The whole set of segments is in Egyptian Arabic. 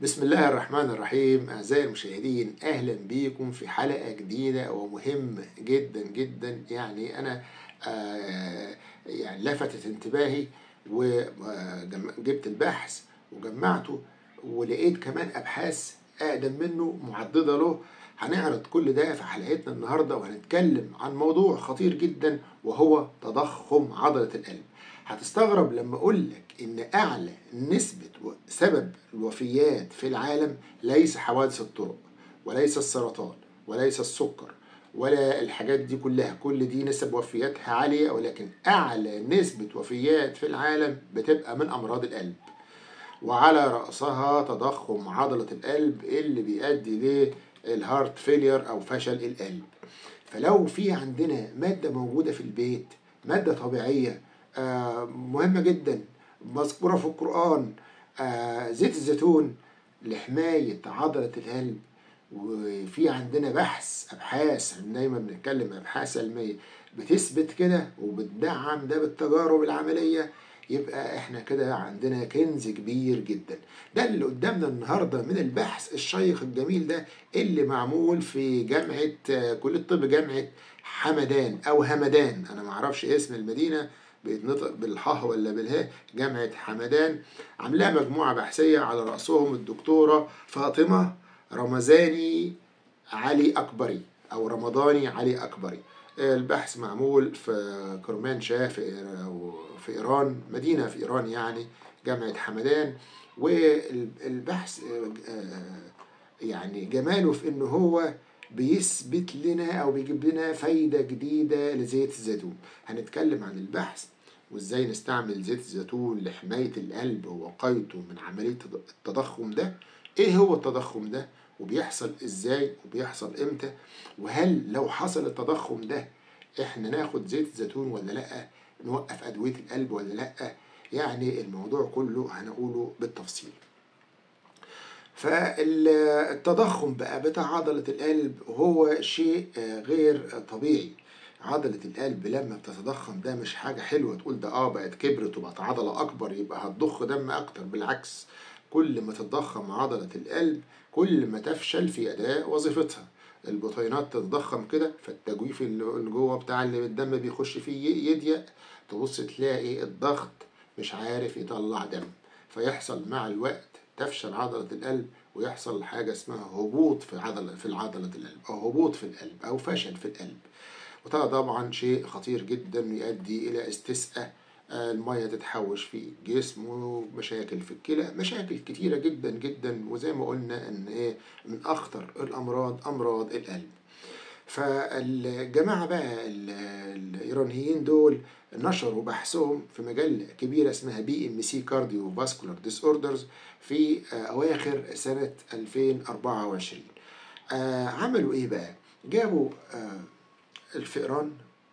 بسم الله الرحمن الرحيم أعزائي المشاهدين أهلا بيكم في حلقة جديدة ومهمة جدا جدا يعني أنا آه يعني لفتت انتباهي وجبت البحث وجمعته ولقيت كمان أبحاث أقدم منه معددة له هنعرض كل ده في حلقتنا النهاردة وهنتكلم عن موضوع خطير جدا وهو تضخم عضلة القلب هتستغرب لما أقول لك إن أعلى نسبة سبب الوفيات في العالم ليس حوادث الطرق وليس السرطان وليس السكر ولا الحاجات دي كلها كل دي نسب وفياتها عالية ولكن أعلى نسبة وفيات في العالم بتبقى من أمراض القلب وعلى رأسها تضخم عضلة القلب اللي بيؤدي للهارت فيلير أو فشل القلب فلو في عندنا مادة موجودة في البيت مادة طبيعية آه مهمة جدا مذكورة في القرآن آه زيت الزيتون لحماية عضلة القلب وفي عندنا بحث أبحاث دايما بنتكلم أبحاث علمية بتثبت كده وبتدعم ده بالتجارب العملية يبقى احنا كده عندنا كنز كبير جدا ده اللي قدامنا النهارده من البحث الشيق الجميل ده اللي معمول في جامعه كليه الطب جامعه حمدان او همدان انا ما اعرفش اسم المدينه بيتنطق بالحاء ولا بالهاء جامعه حمدان عاملاها مجموعه بحثيه على راسهم الدكتوره فاطمه رمزاني علي اكبري او رمضاني علي اكبري البحث معمول في كرمانشاه في في ايران مدينه في ايران يعني جامعه حمدان والبحث يعني جماله في ان هو بيثبت لنا او بيجيب لنا فايده جديده لزيت الزيتون هنتكلم عن البحث وازاي نستعمل زيت الزيتون لحمايه القلب ووقايته من عمليه التضخم ده ايه هو التضخم ده وبيحصل ازاي وبيحصل امتى وهل لو حصل التضخم ده احنا ناخد زيت زيتون ولا لا نوقف ادويه القلب ولا لا يعني الموضوع كله هنقوله بالتفصيل فالتضخم بقى بتاع عضلة القلب هو شيء غير طبيعي عضلة القلب لما بتتضخم ده مش حاجة حلوة تقول ده اه بقت كبرت وبقت عضلة أكبر يبقى هتضخ دم أكتر بالعكس كل ما تتضخم عضلة القلب كل ما تفشل في أداء وظيفتها البطينات تتضخم كده فالتجويف اللي جوه بتاع اللي الدم بيخش فيه يضيق تبص تلاقي الضغط مش عارف يطلع دم فيحصل مع الوقت تفشل عضلة القلب ويحصل حاجة اسمها هبوط في عضلة في عضلة القلب أو هبوط في القلب أو فشل في القلب وده طبعا شيء خطير جدا يؤدي إلى استسقاء المية تتحوش في الجسم ومشاكل في الكلى مشاكل كتيرة جدا جدا وزي ما قلنا ان ايه من اخطر الامراض امراض القلب فالجماعة بقى الايرانيين دول نشروا بحثهم في مجلة كبيرة اسمها بي ام سي كارديو فاسكولار ديس اوردرز في اواخر سنة 2024 آه عملوا ايه بقى جابوا آه الفئران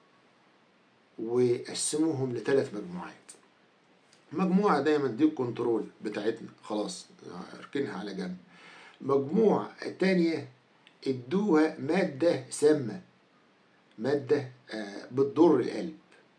وقسموهم لثلاث مجموعات مجموعة دايما دي الكنترول بتاعتنا خلاص اركنها على جنب مجموعة التانية ادوها مادة سامة مادة بتضر القلب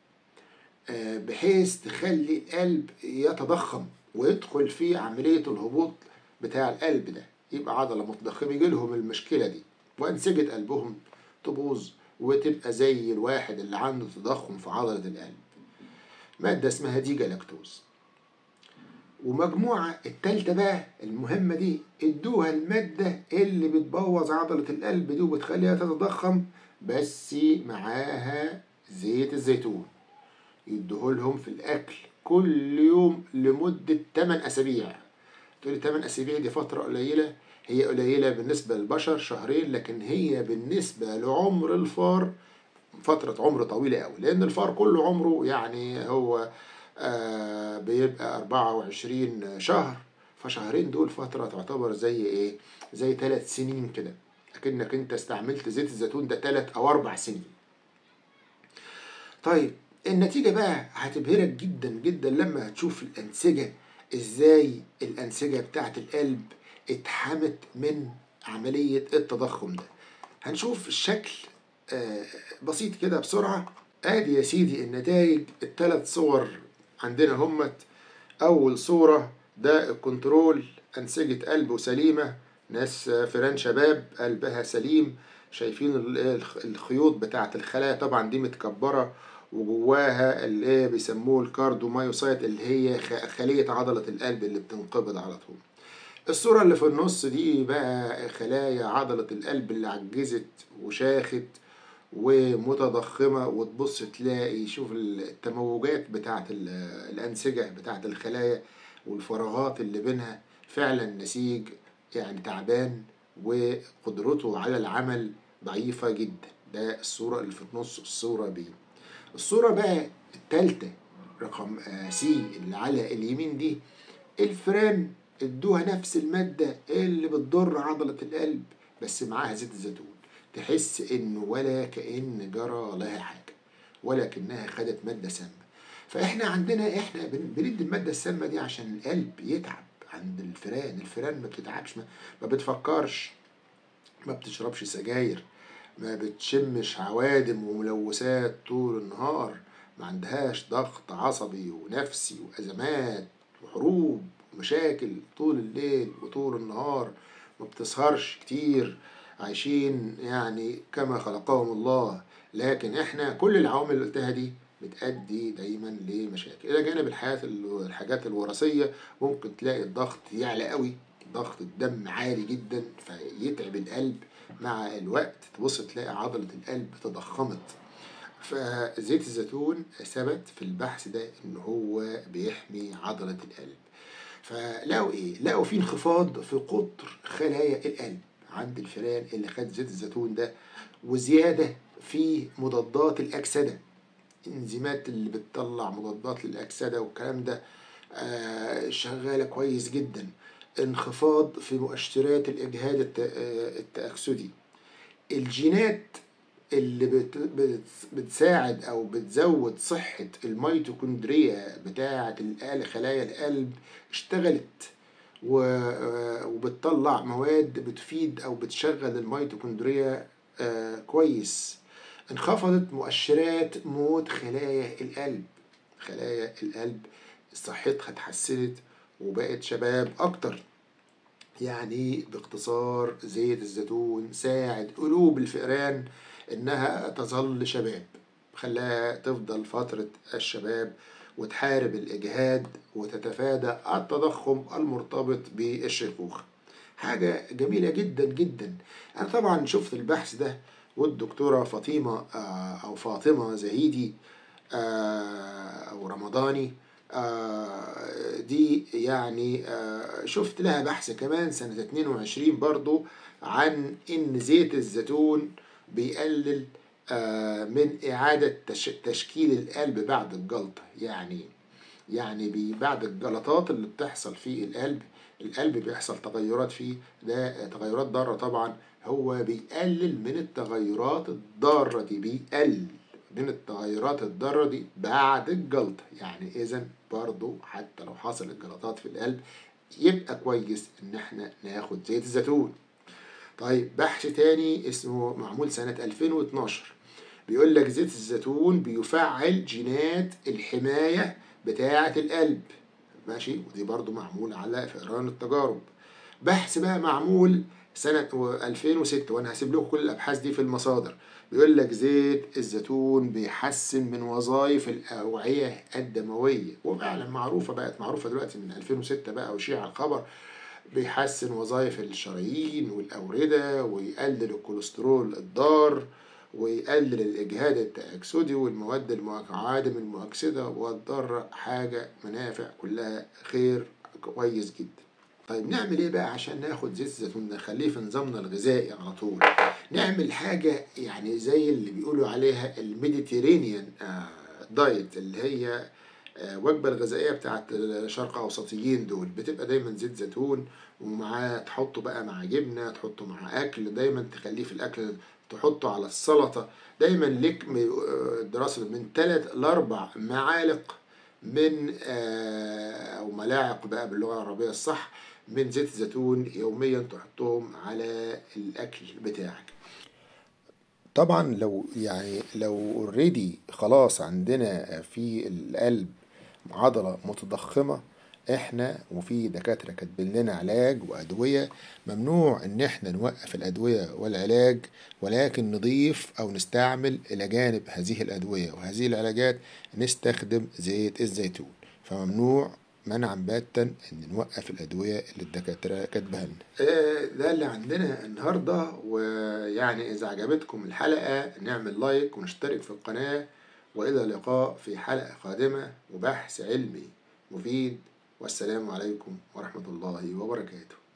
بحيث تخلي القلب يتضخم ويدخل في عملية الهبوط بتاع القلب ده يبقى عضلة متضخمة يجي لهم المشكلة دي وأنسجة قلبهم تبوظ وتبقى زي الواحد اللي عنده تضخم في عضلة القلب مادة اسمها دي جلاكتوز ومجموعة التالتة بقى المهمة دي ادوها المادة اللي بتبوظ عضلة القلب دي وبتخليها تتضخم بس معاها زيت الزيتون يدوه في الأكل كل يوم لمدة 8 أسابيع تقولي 8 أسابيع دي فترة قليلة هي قليلة بالنسبة للبشر شهرين لكن هي بالنسبة لعمر الفار فترة عمر طويلة قوي لأن الفار كله عمره يعني هو آه بيبقى 24 شهر فشهرين دول فترة تعتبر زي إيه؟ زي ثلاث سنين كده أكنك أنت استعملت زيت الزيتون ده ثلاث أو أربع سنين. طيب النتيجة بقى هتبهرك جدا جدا لما هتشوف الأنسجة إزاي الأنسجة بتاعت القلب اتحمت من عملية التضخم ده هنشوف الشكل بسيط كده بسرعة ادي يا سيدي النتائج الثلاث صور عندنا همت اول صورة ده الكنترول أنسجة قلب سليمة ناس فيران شباب قلبها سليم شايفين الخيوط بتاعة الخلايا طبعا دي متكبرة وجواها اللي بيسموه الكاردومايوسايت اللي هي خلية عضلة القلب اللي بتنقبض على طول الصورة اللي في النص دي بقى خلايا عضلة القلب اللي عجزت وشاخت ومتضخمة وتبص تلاقي شوف التموجات بتاعة الأنسجة بتاعة الخلايا والفراغات اللي بينها فعلا نسيج يعني تعبان وقدرته على العمل ضعيفة جدا ده الصورة اللي في النص الصورة بي الصورة بقى التالتة رقم سي اللي على اليمين دي الفران ادوها نفس المادة اللي بتضر عضلة القلب بس معاها زيت الزيتون تحس انه ولا كأن جرى لها حاجة ولا كأنها خدت مادة سامة فاحنا عندنا احنا بندي المادة السامة دي عشان القلب يتعب عند الفئران الفئران ما بتتعبش ما, ما بتفكرش ما بتشربش سجاير ما بتشمش عوادم وملوثات طول النهار ما عندهاش ضغط عصبي ونفسي وأزمات وحروب ومشاكل طول الليل وطول النهار ما بتسهرش كتير عايشين يعني كما خلقهم الله لكن احنا كل العوامل اللي قلتها دي بتأدي دايما لمشاكل إلى جانب الحياة الحاجات الوراثية ممكن تلاقي الضغط يعلى قوي ضغط الدم عالي جدا فيتعب القلب مع الوقت تبص تلاقي عضلة القلب تضخمت فزيت الزيتون ثبت في البحث ده ان هو بيحمي عضلة القلب فلقوا ايه لقوا في انخفاض في قطر خلايا القلب عند الفئران اللي خد زيت الزيتون ده وزيادة في مضادات الأكسدة الانزيمات اللي بتطلع مضادات للأكسدة والكلام ده آه شغالة كويس جدا انخفاض في مؤشرات الإجهاد التأكسدي الجينات اللي بت بت بتساعد أو بتزود صحة الميتوكوندريا بتاعة خلايا القلب اشتغلت وبتطلع مواد بتفيد أو بتشغل الميتوكوندريا كويس انخفضت مؤشرات موت خلايا القلب خلايا القلب صحتها اتحسنت وبقت شباب أكتر يعني باختصار زيت الزيتون ساعد قلوب الفئران إنها تظل شباب خلاها تفضل فترة الشباب وتحارب الإجهاد وتتفادى التضخم المرتبط بالشيخوخة حاجة جميلة جدا جدا أنا طبعا شفت البحث ده والدكتورة فاطمة أو فاطمة زهيدي أو رمضاني دي يعني شفت لها بحث كمان سنة 22 برضو عن إن زيت الزيتون بيقلل من إعادة تشكيل القلب بعد الجلطة يعني يعني بعد الجلطات اللي بتحصل في القلب القلب بيحصل تغيرات فيه ده تغيرات ضارة طبعا هو بيقلل من التغيرات الضارة دي بيقلل من التغيرات الضارة دي بعد الجلطة يعني إذا برضو حتى لو حصلت جلطات في القلب يبقى كويس إن احنا ناخد زيت الزيتون طيب بحث تاني اسمه معمول سنة 2012 بيقول لك زيت الزيتون بيفعل جينات الحماية بتاعة القلب ماشي ودي برضو معمول على فئران التجارب بحث بقى معمول سنة 2006 وأنا هسيب لكم كل الأبحاث دي في المصادر بيقول لك زيت الزيتون بيحسن من وظائف الأوعية الدموية وفعلا معروفة بقت معروفة دلوقتي من 2006 بقى وشيع الخبر بيحسن وظائف الشرايين والأوردة ويقلل الكوليسترول الضار ويقلل الإجهاد التأكسدي والمواد المعادم المؤكسدة والضارة حاجة منافع كلها خير كويس جدا طيب نعمل ايه بقى عشان ناخد زيت الزيتون نخليه في نظامنا الغذائي على طول نعمل حاجة يعني زي اللي بيقولوا عليها الميديتيرينيان دايت اللي هي وجبة الغذائية بتاعت الشرق أوسطيين دول بتبقى دايما زيت زيتون ومعاه تحطه بقى مع جبنة تحطه مع أكل دايما تخليه في الأكل تحطه على السلطة دايما لك دراسة من ثلاث لأربع معالق من أو ملاعق بقى باللغة العربية الصح من زيت الزيتون يوميا تحطهم على الأكل بتاعك طبعا لو يعني لو اوريدي خلاص عندنا في القلب عضلة متضخمة احنا وفي دكاترة كاتبين لنا علاج وأدوية ممنوع إن احنا نوقف الأدوية والعلاج ولكن نضيف أو نستعمل إلى جانب هذه الأدوية وهذه العلاجات نستخدم زيت الزيتون فممنوع منعا باتا ان نوقف الادويه اللي الدكاتره كاتباها لنا. ده اللي عندنا النهارده ويعني اذا عجبتكم الحلقه نعمل لايك ونشترك في القناه والى اللقاء في حلقه قادمه وبحث علمي مفيد والسلام عليكم ورحمه الله وبركاته.